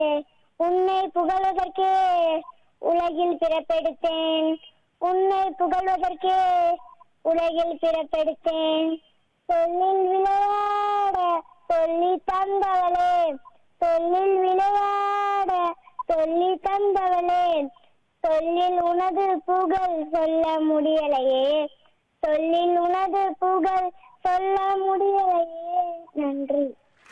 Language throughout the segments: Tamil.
உன்னை புகழ்வதற்கே உலகில் பிறப்பெடுத்தேன் உன்னை புகழ்வதற்கே உலகில் பிறப்பெடுத்தேன் சொல்லில் விளையாட சொல்லி தந்தவளே சொல்லில் விளையாட சொல்லி தந்தவளே சொல்லில் உனது புகழ் சொல்ல முடியலையே சொல்லில் உனது புகழ் சொல்ல முடியலையே நன்றி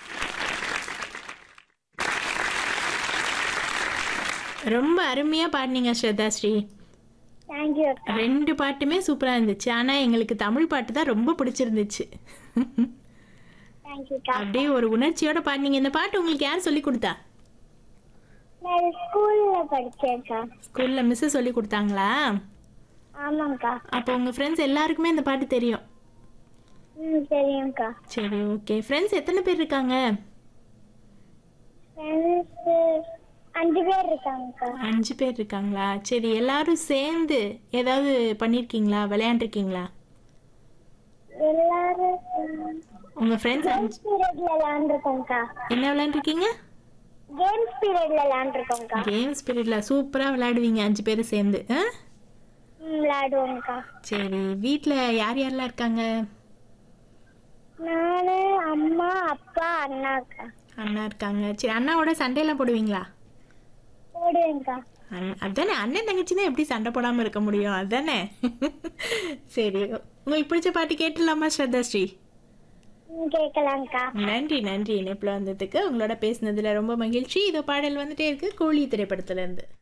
ரொம்ப அருமையாக பாடினீங்க ஸ்ரத்தா ஸ்ரீ தேங்க்யூ ரெண்டு பாட்டுமே சூப்பராக இருந்துச்சு ஆனால் எங்களுக்கு தமிழ் பாட்டு தான் ரொம்ப பிடிச்சிருந்துச்சு தேங்க்யூக்கா அப்படியே ஒரு உணர்ச்சியோட பாடினீங்க இந்த பாட்டு உங்களுக்கு யார் சொல்லி கொடுத்தா நான் ஸ்கூல்ல படிச்சேன்க்கா ஸ்கூலில் மிஸ்ஸு சொல்லி கொடுத்தாங்களா ஆமாங்க்கா அப்போ உங்கள் ஃப்ரெண்ட்ஸ் எல்லாருக்குமே இந்த பாட்டு தெரியும் ம் தெரியும்க்கா சரி ஓகே ஃப்ரெண்ட்ஸ் எத்தனை பேர் இருக்காங்க ஃப்ரெண்ட்ஸு அஞ்சு பேர் இருக்காங்கக்கா அஞ்சு பேர் இருக்காங்களா சரி எல்லாரும் சேர்ந்து ஏதாவது பண்ணியிருக்கீங்களா விளையாண்டுருக்கீங்களா எல்லாரும் உங்கள் ஃப்ரெண்ட்ஸ் அஞ்சு கேம்ஸ் பீரியட்ல விளையாண்டுருக்கோம்க்கா என்ன விளையாண்டுருக்கீங்க கேம்ஸ் பீரியட்ல விளையாண்டுருக்கோம்க்கா கேம்ஸ் பீரியடில் சூப்பராக விளையாடுவீங்க அஞ்சு பேர் சேர்ந்து ஆ ம் விளையாடுவோம்க்கா சரி வீட்டில் யார் யாரெல்லாம் இருக்காங்க நானு அம்மா அப்பா அண்ணாக்கா அண்ணா இருக்காங்க சரி அண்ணாவோட சண்டையெல்லாம் போடுவீங்களா போடுவேங்க்கா அண்ணன் அதானே அண்ணன் தங்கச்சின்னா எப்படி சண்டை போடாமல் இருக்க முடியும் அதானே சரி உங்களுக்கு பிடிச்ச பாட்டு கேட்டுடலாமா ஸ்ரத்தா ஸ்ரீ ம் கேட்கலாங்க்கா நன்றி நன்றி இணைப்பில் வந்ததுக்கு உங்களோட பேசுனதுல ரொம்ப மகிழ்ச்சி இதோ பாடல் வந்துட்டே இருக்கு கோழி திரைப்படத்துல இருந்து